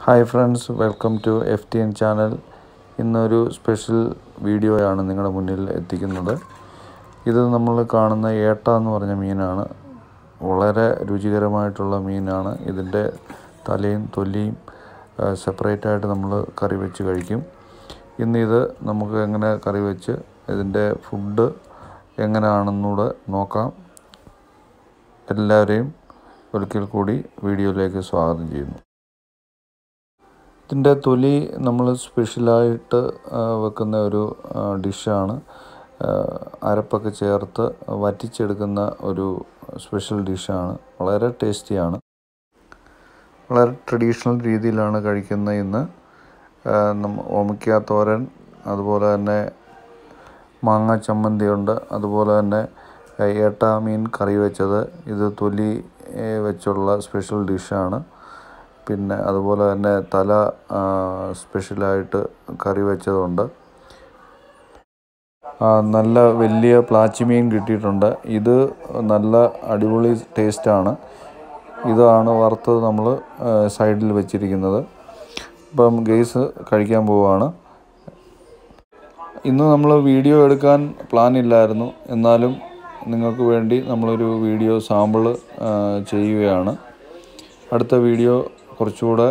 hi friends welcome to F T N channel ഇന്നൊരു special വീഡിയോയാണ് നിങ്ങളുടെ മുന്നിൽ എത്തിക്കുന്നത് ഇത് നമ്മൾ കാണുന്ന ഏട്ട എന്ന് പറഞ്ഞ മീനാണ് വളരെ രുചികരമായിട്ടുള്ള മീനാണ് ഇതിൻ്റെ തലയും തൊലിയും സെപ്പറേറ്റ് ആയിട്ട് നമ്മൾ കറി വെച്ച് കഴിക്കും ഇന്നിത് നമുക്ക് എങ്ങനെ കറി വെച്ച് ഇതിൻ്റെ ഫുഡ് എങ്ങനെയാണെന്നൂടെ നോക്കാം എല്ലാവരെയും ഒരിക്കൽ കൂടി വീഡിയോയിലേക്ക് സ്വാഗതം ചെയ്യുന്നു ഇതിൻ്റെ തൊലി നമ്മൾ സ്പെഷ്യലായിട്ട് വെക്കുന്ന ഒരു ഡിഷാണ് അരപ്പൊക്കെ ചേർത്ത് വറ്റിച്ചെടുക്കുന്ന ഒരു സ്പെഷ്യൽ ഡിഷാണ് വളരെ ടേസ്റ്റിയാണ് വളരെ ട്രഡീഷണൽ രീതിയിലാണ് കഴിക്കുന്ന ഇന്ന് ഓമിക്ക തോരൻ അതുപോലെ തന്നെ മാങ്ങ ചമ്മന്തിയുണ്ട് അതുപോലെ തന്നെ ഏട്ട മീൻ കറി വെച്ചത് ഇത് തൊലി വെച്ചുള്ള സ്പെഷ്യൽ ഡിഷാണ് പിന്നെ അതുപോലെ തന്നെ തല സ്പെഷ്യലായിട്ട് കറി വെച്ചതുണ്ട് നല്ല വലിയ പ്ലാച്ചി മീൻ കിട്ടിയിട്ടുണ്ട് ഇത് നല്ല അടിപൊളി ടേസ്റ്റാണ് ഇതാണ് വറുത്തത് നമ്മൾ സൈഡിൽ വെച്ചിരിക്കുന്നത് ഇപ്പം ഗെയ്സ് കഴിക്കാൻ പോവുകയാണ് ഇന്ന് നമ്മൾ വീഡിയോ എടുക്കാൻ പ്ലാൻ ഇല്ലായിരുന്നു എന്നാലും നിങ്ങൾക്ക് വേണ്ടി നമ്മളൊരു വീഡിയോ സാമ്പിൾ ചെയ്യുകയാണ് അടുത്ത വീഡിയോ കുറച്ചുകൂടെ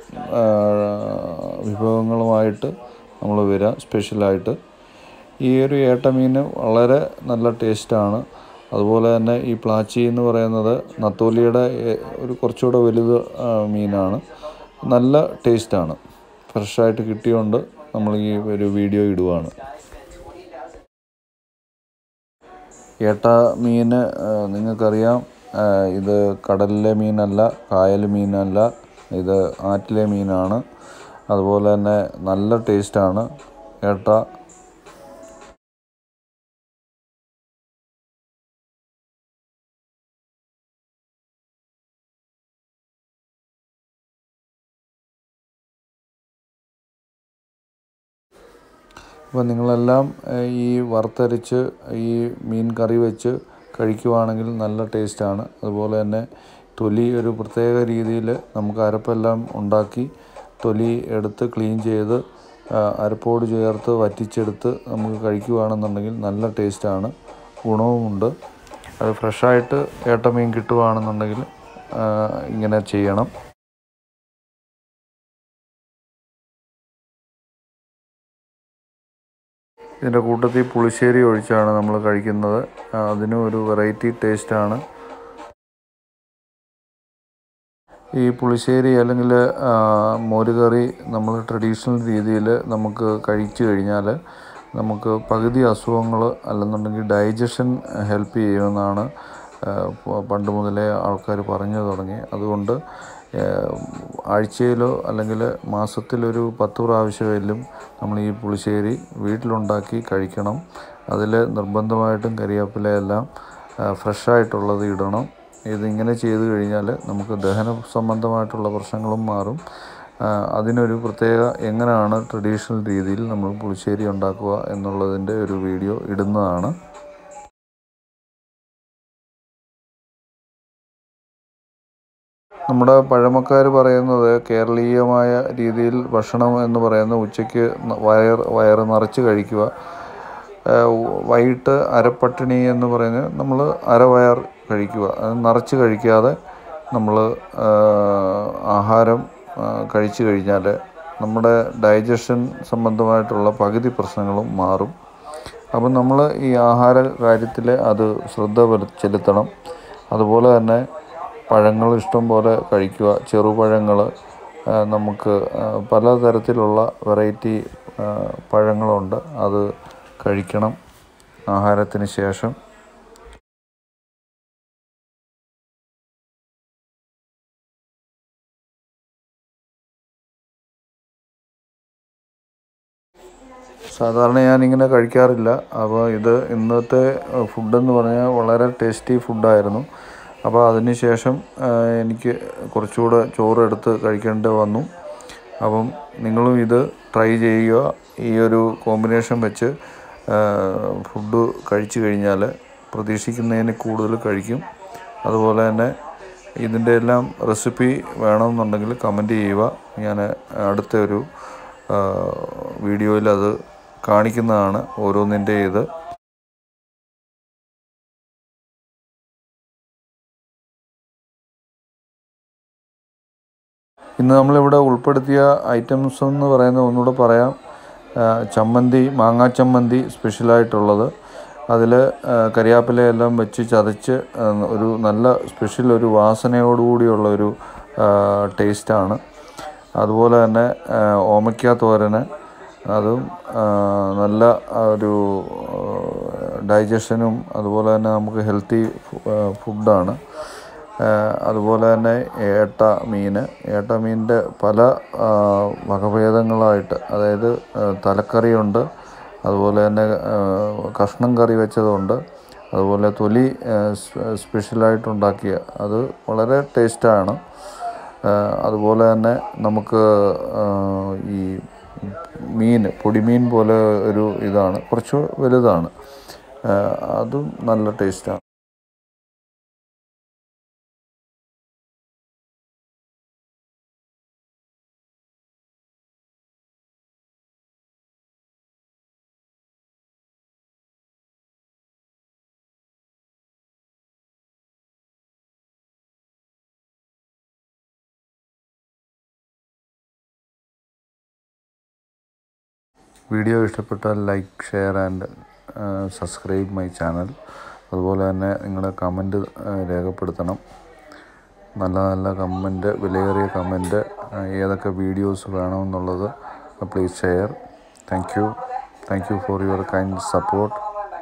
വിഭവങ്ങളുമായിട്ട് നമ്മൾ വരാം സ്പെഷ്യലായിട്ട് ഈ ഒരു ഏട്ടമീൻ വളരെ നല്ല ടേസ്റ്റാണ് അതുപോലെ തന്നെ ഈ പ്ലാച്ചി എന്ന് പറയുന്നത് നത്തോലിയുടെ ഒരു കുറച്ചുകൂടെ വലുത് മീനാണ് നല്ല ടേസ്റ്റാണ് ഫ്രഷായിട്ട് കിട്ടിയോണ്ട് നമ്മൾ ഈ ഒരു വീഡിയോ ഇടുവാണ് ഏട്ട മീൻ നിങ്ങൾക്കറിയാം ഇത് കടലിലെ മീനല്ല കായൽ മീനല്ല ഇത് ആറ്റിലെ മീനാണ് അതുപോലെ തന്നെ നല്ല ടേസ്റ്റാണ് ഏട്ട അപ്പോൾ നിങ്ങളെല്ലാം ഈ വറുത്തരച്ച് ഈ മീൻ കറി വെച്ച് കഴിക്കുവാണെങ്കിൽ നല്ല ടേസ്റ്റാണ് അതുപോലെ തന്നെ തൊലി ഒരു പ്രത്യേക രീതിയിൽ നമുക്ക് അരപ്പെല്ലാം ഉണ്ടാക്കി തൊലി എടുത്ത് ക്ലീൻ ചെയ്ത് അരപ്പോട് ചേർത്ത് വറ്റിച്ചെടുത്ത് നമുക്ക് കഴിക്കുകയാണെന്നുണ്ടെങ്കിൽ നല്ല ടേസ്റ്റാണ് ഗുണവുമുണ്ട് അത് ഫ്രഷായിട്ട് ഏട്ടമീൻ കിട്ടുകയാണെന്നുണ്ടെങ്കിൽ ഇങ്ങനെ ചെയ്യണം ഇതിൻ്റെ കൂട്ടത്തിൽ പുളിശ്ശേരി ഒഴിച്ചാണ് നമ്മൾ കഴിക്കുന്നത് അതിനും ഒരു വെറൈറ്റി ടേസ്റ്റാണ് ഈ പുളിശ്ശേരി അല്ലെങ്കിൽ മോരുകറി നമ്മൾ ട്രഡീഷണൽ രീതിയിൽ നമുക്ക് കഴിച്ചു കഴിഞ്ഞാൽ നമുക്ക് പകുതി അസുഖങ്ങൾ അല്ലെന്നുണ്ടെങ്കിൽ ഡൈജഷൻ ഹെൽപ്പ് ചെയ്യുമെന്നാണ് പണ്ട് മുതലേ ആൾക്കാർ പറഞ്ഞു തുടങ്ങി അതുകൊണ്ട് ആഴ്ചയിലോ അല്ലെങ്കിൽ മാസത്തിലൊരു പത്ത് പ്രാവശ്യമെങ്കിലും നമ്മൾ ഈ പുളിശ്ശേരി വീട്ടിലുണ്ടാക്കി കഴിക്കണം അതിൽ നിർബന്ധമായിട്ടും കരിവേപ്പിലയെല്ലാം ഫ്രഷായിട്ടുള്ളത് ഇടണം ഇതിങ്ങനെ ചെയ്തു കഴിഞ്ഞാൽ നമുക്ക് ദഹന സംബന്ധമായിട്ടുള്ള പ്രശ്നങ്ങളും മാറും അതിനൊരു പ്രത്യേക എങ്ങനെയാണ് ട്രഡീഷണൽ രീതിയിൽ നമ്മൾ പുളിശ്ശേരി ഉണ്ടാക്കുക എന്നുള്ളതിൻ്റെ ഒരു വീഡിയോ ഇടുന്നതാണ് നമ്മുടെ പഴമക്കാർ പറയുന്നത് കേരളീയമായ രീതിയിൽ ഭക്ഷണം എന്ന് പറയുന്ന ഉച്ചയ്ക്ക് വയർ വയറ് നിറച്ച് കഴിക്കുക വൈകിട്ട് അരപ്പട്ടിണി എന്ന് പറയുന്നത് നമ്മൾ അരവയർ കഴിക്കുക അത് നിറച്ച് കഴിക്കാതെ നമ്മൾ ആഹാരം കഴിച്ചു കഴിഞ്ഞാൽ നമ്മുടെ ഡൈജഷൻ സംബന്ധമായിട്ടുള്ള പകുതി പ്രശ്നങ്ങളും മാറും അപ്പം നമ്മൾ ഈ ആഹാര കാര്യത്തിൽ അത് ശ്രദ്ധ ചെലുത്തണം അതുപോലെ തന്നെ പഴങ്ങൾ ഇഷ്ടം പോലെ കഴിക്കുക ചെറുപഴങ്ങൾ നമുക്ക് പലതരത്തിലുള്ള വെറൈറ്റി പഴങ്ങളുണ്ട് അത് കഴിക്കണം ആഹാരത്തിന് ശേഷം സാധാരണ ഞാനിങ്ങനെ കഴിക്കാറില്ല അപ്പോൾ ഇത് ഇന്നത്തെ ഫുഡെന്ന് പറഞ്ഞാൽ വളരെ ടേസ്റ്റി ഫുഡായിരുന്നു അപ്പോൾ അതിന് ശേഷം എനിക്ക് കുറച്ചുകൂടെ ചോറ് എടുത്ത് കഴിക്കേണ്ടി വന്നു അപ്പം നിങ്ങളും ഇത് ട്രൈ ചെയ്യുക ഈ ഒരു കോമ്പിനേഷൻ വെച്ച് ഫുഡ് കഴിച്ചു കഴിഞ്ഞാൽ പ്രതീക്ഷിക്കുന്നതിന് കൂടുതൽ കഴിക്കും അതുപോലെ തന്നെ ഇതിൻ്റെ എല്ലാം റെസിപ്പി വേണമെന്നുണ്ടെങ്കിൽ കമൻറ്റ് ചെയ്യുക ഞാൻ അടുത്ത ഒരു വീഡിയോയിൽ അത് കാണിക്കുന്നതാണ് ഓരോന്നിൻ്റെ ഇത് ഇന്ന് നമ്മളിവിടെ ഉൾപ്പെടുത്തിയ ഐറ്റംസ് എന്ന് പറയുന്നത് ഒന്നുകൂടെ പറയാം ആ, ചമ്മന്തി മാങ്ങാ ചമ്മന്തി സ്പെഷ്യലായിട്ടുള്ളത് അതിൽ കരിയാപ്പിലയെല്ലാം വെച്ച് ചതച്ച് ആ, ഒരു നല്ല സ്പെഷ്യൽ ഒരു വാസനയോടുകൂടിയുള്ള ഒരു ടേസ്റ്റാണ് അതുപോലെ തന്നെ ആ, ഓമയ്ക്ക തോരന് അതും ആ, നല്ല ആ, ഒരു ഡൈജഷനും അതുപോലെ തന്നെ നമുക്ക് ഹെൽത്തി ഫുഡാണ് ഏഹ് അതുപോലെ തന്നെ ഏട്ട മീൻ ഏട്ട മീനിൻ്റെ പല ആ, വകഭേദങ്ങളായിട്ട് അതായത് ആ, തലക്കറിയുണ്ട് അതുപോലെ തന്നെ ആ, കഷ്ണം കറി വെച്ചതുണ്ട് അതുപോലെ തൊലി ആ, സ്- സ്പെഷ്യലായിട്ട് ഉണ്ടാക്കിയ അത് വളരെ ടേസ്റ്റാണ് ആ, അതുപോലെ തന്നെ നമുക്ക് ആ, ഈ മീൻ പൊടിമീൻ പോലെ ഒരു ഇതാണ് കുറച്ച് വലുതാണ് ആ, അതും നല്ല ടേസ്റ്റാണ് വീഡിയോ ഇഷ്ടപ്പെട്ടാൽ like share and subscribe my channel അതുപോലെ തന്നെ നിങ്ങളുടെ കമൻറ്റ് രേഖപ്പെടുത്തണം നല്ല നല്ല കമൻറ്റ് വിലയേറിയ കമൻറ്റ് ഏതൊക്കെ വീഡിയോസ് വേണമെന്നുള്ളത് please share thank you thank you for your kind support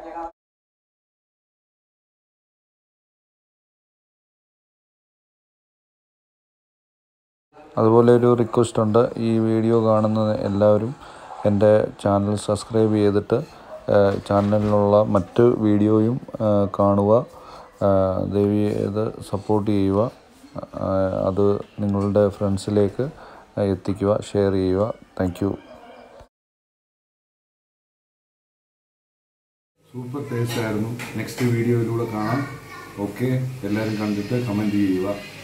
അതുപോലെ ഒരു റിക്വസ്റ്റ് ഉണ്ട് ഈ വീഡിയോ കാണുന്ന എല്ലാവരും എൻ്റെ ചാനൽ സബ്സ്ക്രൈബ് ചെയ്തിട്ട് ഏഹ്, ചാനലിലുള്ള മറ്റ് വീഡിയോയും ഏഹ്, കാണുക ഏഹ്, ദയവ് ചെയ്ത് സപ്പോർട്ട് ചെയ്യുക ഏഹ്, അത് നിങ്ങളുടെ ഫ്രണ്ട്സിലേക്ക് എത്തിക്കുക ഷെയർ ചെയ്യുക താങ്ക് യു സൂപ്പർ ടേസ്റ്റ് ആയിരുന്നു നെക്സ്റ്റ് വീഡിയോയിലൂടെ കാണാം ഓക്കെ എല്ലാവരും കണ്ടിട്ട് കമൻറ്റ് ചെയ്യുക